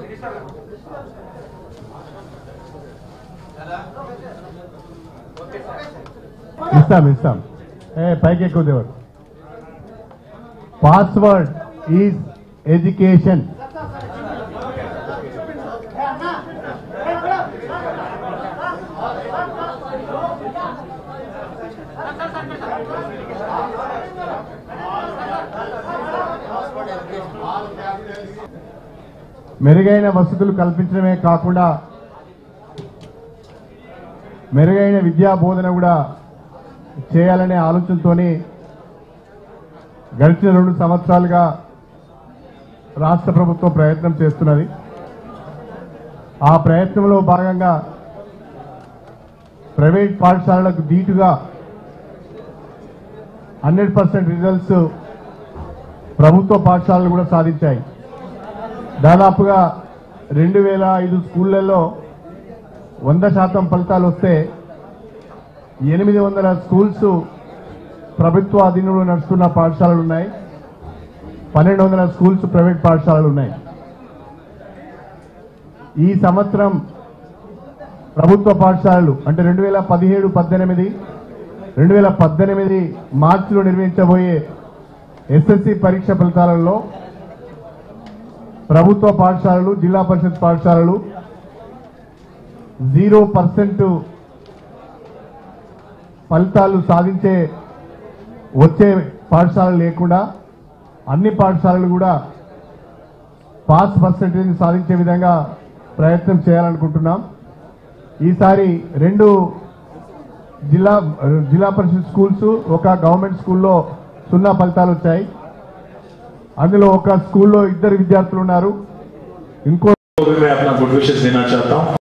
ఇస్తాం ఇస్తాం ఏ పైకి ఎక్కువ దేవరు పాస్వర్డ్ ఈజ్ ఎడ్యుకేషన్ మెరుగైన వసతులు కల్పించడమే కాకుండా మెరుగైన విద్యా బోధన కూడా చేయాలనే ఆలోచనతోని గడిచిన రెండు సంవత్సరాలుగా రాష్ట్ర ప్రభుత్వం ప్రయత్నం చేస్తున్నది ఆ ప్రయత్నంలో భాగంగా ప్రైవేట్ పాఠశాలలకు ధీటుగా హండ్రెడ్ పర్సెంట్ రిజల్ట్స్ ప్రభుత్వ పాఠశాలలు కూడా సాధించాయి దాదాపుగా రెండు వేల ఐదు స్కూళ్లలో వంద శాతం ఫలితాలు వస్తే ఎనిమిది వందల స్కూల్స్ ప్రభుత్వ అధీనంలో నడుస్తున్న పాఠశాలలు ఉన్నాయి పన్నెండు వందల స్కూల్స్ ప్రైవేట్ పాఠశాలలు ఉన్నాయి ఈ సంవత్సరం ప్రభుత్వ పాఠశాలలు అంటే రెండు వేల పదిహేడు పద్దెనిమిది రెండు వేల పద్దెనిమిది మార్చిలో నిర్వహించబోయే ఎస్ఎస్సి పరీక్ష ఫలితాలలో ప్రభుత్వ పాఠశాలలు జిల్లా పరిషత్ పాఠశాలలు జీరో పర్సెంట్ ఫలితాలు సాధించే వచ్చే పాఠశాలలు లేకుండా అన్ని పాఠశాలలు కూడా పాస్ పర్సెంటేజ్ సాధించే విధంగా ప్రయత్నం చేయాలనుకుంటున్నాం ఈసారి రెండు జిల్లా జిల్లా పరిషత్ స్కూల్స్ ఒక గవర్నమెంట్ స్కూల్లో సున్నా ఫలితాలు వచ్చాయి అందులో ఒక స్కూల్లో ఇద్దరు విద్యార్థులు ఉన్నారు ఇంకో को भी मैं अपना गुड विशेष देना चाहता हूँ